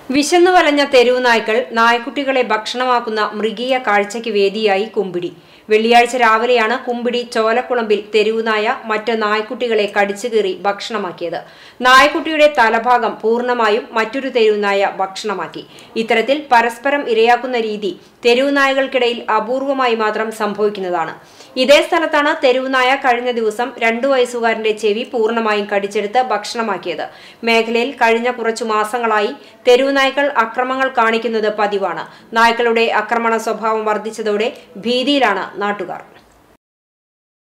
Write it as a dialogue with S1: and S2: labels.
S1: വിശന്നു വലഞ്ഞ തെരുവ് നായ്ക്കൾ നായ്ക്കുട്ടികളെ ഭക്ഷണമാക്കുന്ന മൃഗീയ കാഴ്ചയ്ക്ക് വേദിയായി കുമ്പിടി വെള്ളിയാഴ്ച രാവിലെയാണ് കുമ്പിടി ചോലക്കുളമ്പിൽ തെരുവുനായ മറ്റ് നായ്ക്കുട്ടികളെ കടിച്ചുകീറി ഭക്ഷണമാക്കിയത് നായ്ക്കുട്ടിയുടെ തലഭാഗം പൂർണ്ണമായും മറ്റൊരു തെരുവുനായ ഭക്ഷണമാക്കി ഇത്തരത്തിൽ പരസ്പരം ഇരയാക്കുന്ന രീതി തെരുവുനായകൾക്കിടയിൽ അപൂർവമായി മാത്രം സംഭവിക്കുന്നതാണ് ഇതേ സ്ഥലത്താണ് തെരുവുനായ കഴിഞ്ഞ ദിവസം രണ്ടു വയസ്സുകാരന്റെ ചെവി പൂർണ്ണമായും കടിച്ചെടുത്ത് ഭക്ഷണമാക്കിയത് മേഖലയിൽ കഴിഞ്ഞ കുറച്ചു മാസങ്ങളായി തെരുവുനായ്ക്കൾ അക്രമങ്ങൾ കാണിക്കുന്നത് പതിവാണ് നായ്ക്കളുടെ ആക്രമണ സ്വഭാവം വർദ്ധിച്ചതോടെ ഭീതിയിലാണ് നാട്ടുകാർ